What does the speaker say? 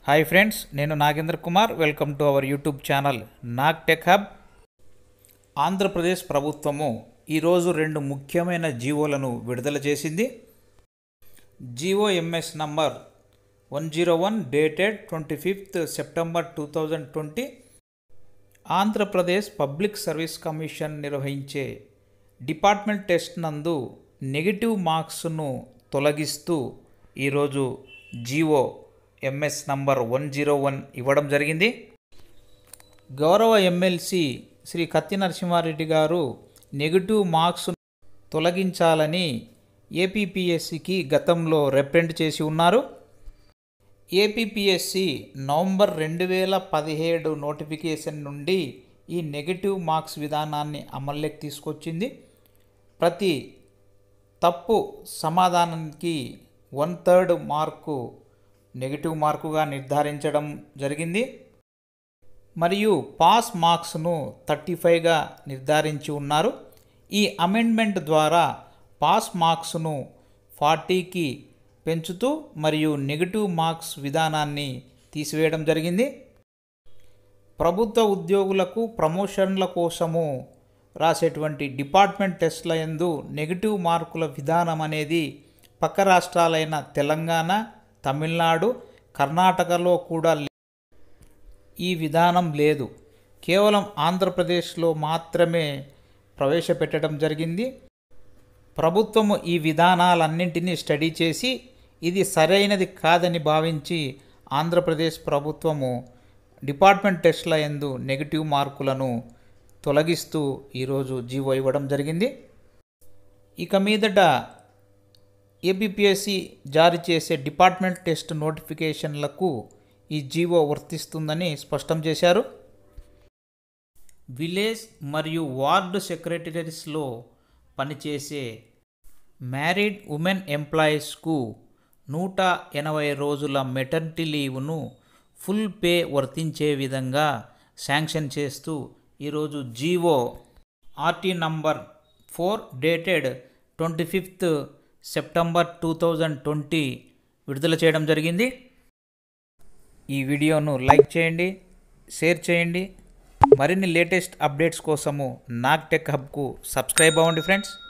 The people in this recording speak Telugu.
హాయ్ ఫ్రెండ్స్ నేను Nagendra Kumar welcome to our YouTube channel Nag tech hub Andhra Pradesh ప్రభుత్వము ఈరోజు రెండు ముఖ్యమైన జీవోలను విడుదల చేసింది GO MS number one zero one dated twenty fifth September two thousand twenty Andhra Pradesh public service commission నిర్వహించే డిపార్ట్మెంట్ టెస్ట్ నందు నెగిటివ్ మార్క్స్ను తొలగిస్తూ ఈరోజు GO MS number one zero one ఇవ్వడం జరిగింది గౌరవ ఎమ్మెల్సీ శ్రీ కత్తి నరసింహారెడ్డి గారు నెగిటివ్ మార్క్స్ తొలగించాలని ఏపీపీఎస్సికి గతంలో రిప్రజెంట్ చేసి ఉన్నారు ఏపీపీఎస్సి నవంబర్ రెండు వేల పదిహేడు నోటిఫికేషన్ నుండి ఈ నెగిటివ్ మార్క్స్ విధానాన్ని అమల్లోకి తీసుకొచ్చింది ప్రతి తప్పు సమాధానానికి వన్ థర్డ్ మార్కు నెగిటివ్ మార్కుగా నిర్ధారించడం జరిగింది మరియు పాస్ మార్క్స్ను థర్టీ ఫైవ్గా నిర్ధారించి ఉన్నారు ఈ అమెండ్మెంట్ ద్వారా పాస్ మార్క్స్ను ఫార్టీకి పెంచుతూ మరియు నెగిటివ్ మార్క్స్ విధానాన్ని తీసివేయడం జరిగింది ప్రభుత్వ ఉద్యోగులకు ప్రమోషన్ల కోసము రాసేటువంటి డిపార్ట్మెంట్ టెస్ట్ల యందు నెగిటివ్ మార్కుల విధానం అనేది పక్క రాష్ట్రాలైన తెలంగాణ తమిళనాడు కర్ణాటకలో కూడా లే- ఈ విధానం లేదు కేవలం ఆంధ్రప్రదేశ్లో మాత్రమే ప్రవేశపెట్టడం జరిగింది ప్రభుత్వము ఈ విధానాలన్నింటినీ స్టడీ చేసి ఇది సరైనది కాదని భావించి ఆంధ్రప్రదేశ్ ప్రభుత్వము డిపార్ట్మెంట్ టెస్ట్ల యందు నెగిటివ్ మార్కులను తొలగిస్తూ ఈరోజు జీవో ఇవ్వడం జరిగింది ఇక మీదట ఏపీపీఎస్సి జారీ చేసే డిపార్ట్మెంట్ టెస్ట్ నోటిఫికేషన్లకు ఈ జీవో వర్తిస్తుందని స్పష్టం చేశారు విలేజ్ మరియు వార్డు సెక్రటరీస్లో పనిచేసే మ్యారీడ్ ఉమెన్ ఎంప్లాయీస్కు నూట ఎనభై రోజుల మెటర్నిటీ లీవ్ను ఫుల్ పే వర్తించే విధంగా శాంక్షన్ చేస్తూ ఈరోజు GO RT number four dated twenty fifth September two thousand twenty విడుదల చేయడం జరిగింది ఈ వీడియోను లైక్ చేయండి షేర్ చేయండి మరిన్ని లేటెస్ట్ అప్డేట్స్ కోసము నాగ్ టెక్ హబ్కు సబ్స్క్రైబ్ అవ్వండి ఫ్రెండ్స్